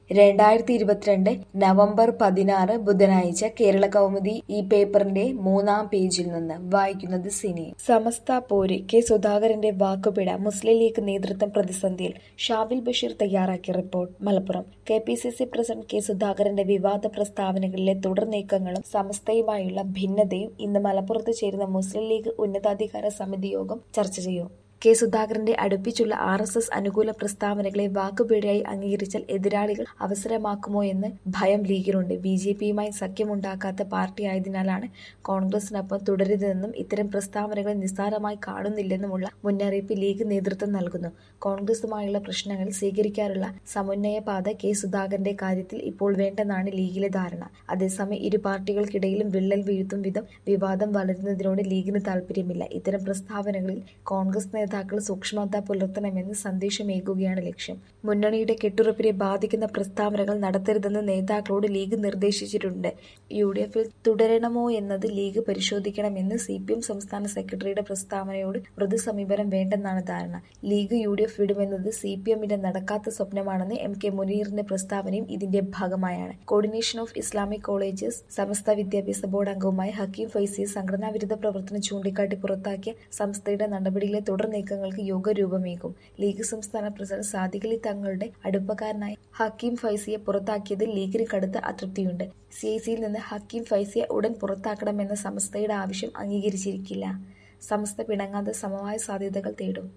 രണ്ടായിരത്തി ഇരുപത്തിരണ്ട് നവംബർ പതിനാറ് ബുധനാഴ്ച കേരള കൗമുദി ഈ പേപ്പറിന്റെ മൂന്നാം പേജിൽ നിന്ന് വായിക്കുന്നത് സിനി സമസ്ത പോര് കെ സുധാകരന്റെ വാക്കുപിഴ മുസ്ലിം ലീഗ് നേതൃത്വം പ്രതിസന്ധിയിൽ ഷാബിൽ ബഷീർ തയ്യാറാക്കിയ report Malappuram K P C C president K സുധാകരന്റെ വിവാദ പ്രസ്താവനകളിലെ തുടർ നീക്കങ്ങളും സമസ്തയുമായുള്ള ഭിന്നതയും ഇന്ന് മലപ്പുറത്ത് ചേരുന്ന മുസ്ലിം ലീഗ് ഉന്നതാധികാര സമിതി യോഗം ചർച്ച ചെയ്യും കെ സുധാകരന്റെ അടുപ്പിച്ചുള്ള ആർ എസ് എസ് അനുകൂല പ്രസ്താവനകളെ വാക്കുപിഴയായി അംഗീകരിച്ചാൽ എതിരാളികൾ അവസരമാക്കുമോ എന്ന് ഭയം ലീഗിനുണ്ട് ബി ജെ പിയുമായി സഖ്യമുണ്ടാക്കാത്ത പാർട്ടിയായതിനാലാണ് കോൺഗ്രസിനൊപ്പം തുടരുന്നതെന്നും ഇത്തരം പ്രസ്താവനകൾ നിസ്സാരമായി കാണുന്നില്ലെന്നുമുള്ള മുന്നറിയിപ്പ് ലീഗ് നേതൃത്വം നൽകുന്നു കോൺഗ്രസുമായുള്ള പ്രശ്നങ്ങൾ സ്വീകരിക്കാനുള്ള സമന്വയ പാത കെ സുധാകരന്റെ കാര്യത്തിൽ ഇപ്പോൾ വേണ്ടെന്നാണ് ലീഗിലെ ധാരണ അതേസമയം ഇരു പാർട്ടികൾക്കിടയിലും വിള്ളൽ വീഴ്ത്തും വിധം വിവാദം വളരുന്നതിനോട് ലീഗിന് താൽപര്യമില്ല ഇത്തരം പ്രസ്താവനകളിൽ കോൺഗ്രസ് നേതാക്കൾ സൂക്ഷ്മത പുലർത്തണമെന്ന് സന്ദേശമേകുകയാണ് ലക്ഷ്യം മുന്നണിയുടെ കെട്ടുറപ്പിനെ ബാധിക്കുന്ന പ്രസ്താവനകൾ നടത്തരുതെന്ന് നേതാക്കളോട് ലീഗ് നിർദ്ദേശിച്ചിട്ടുണ്ട് യു ഡി എഫിൽ തുടരണമോ എന്നത് ലീഗ് പരിശോധിക്കണമെന്ന് സി പി എം സംസ്ഥാന സെക്രട്ടറിയുടെ പ്രസ്താവനയോട് മൃദു സമീപനം വേണ്ടെന്നാണ് ധാരണ ലീഗ് യു ഡി എഫ് വിടുമെന്നത് സി പി എമ്മിന്റെ നടക്കാത്ത സ്വപ്നമാണെന്ന് എം കെ മുനീറിന്റെ പ്രസ്താവനയും ഇതിന്റെ ഭാഗമായാണ് Coordination of Islamic Colleges Samastha വിദ്യാഭ്യാസ ബോർഡ് അംഗവുമായ ഹക്കീം ഫൈസിയെ സംഘടനാ വിരുദ്ധ പ്രവർത്തനം ചൂണ്ടിക്കാട്ടി പുറത്താക്കിയ സംസ്ഥയുടെ നടപടിയിലെ തുടർ നീക്കങ്ങൾക്ക് യോഗ രൂപമേകും ലീഗ് സംസ്ഥാന പ്രസിഡന്റ് സാദിഖലി തങ്ങളുടെ അടുപ്പക്കാരനായ ഹക്കീം ഫൈസിയെ പുറത്താക്കിയതിൽ ലീഗിന് കടുത്ത അതൃപ്തിയുണ്ട് സി ഐ സിയിൽ നിന്ന് ഹക്കീം ഫൈസിയെ ഉടൻ പുറത്താക്കണമെന്ന സമസ്തയുടെ ആവശ്യം അംഗീകരിച്ചിരിക്കില്ല സമസ്ത പിണങ്ങാതെ സമവായ സാധ്യതകൾ തേടും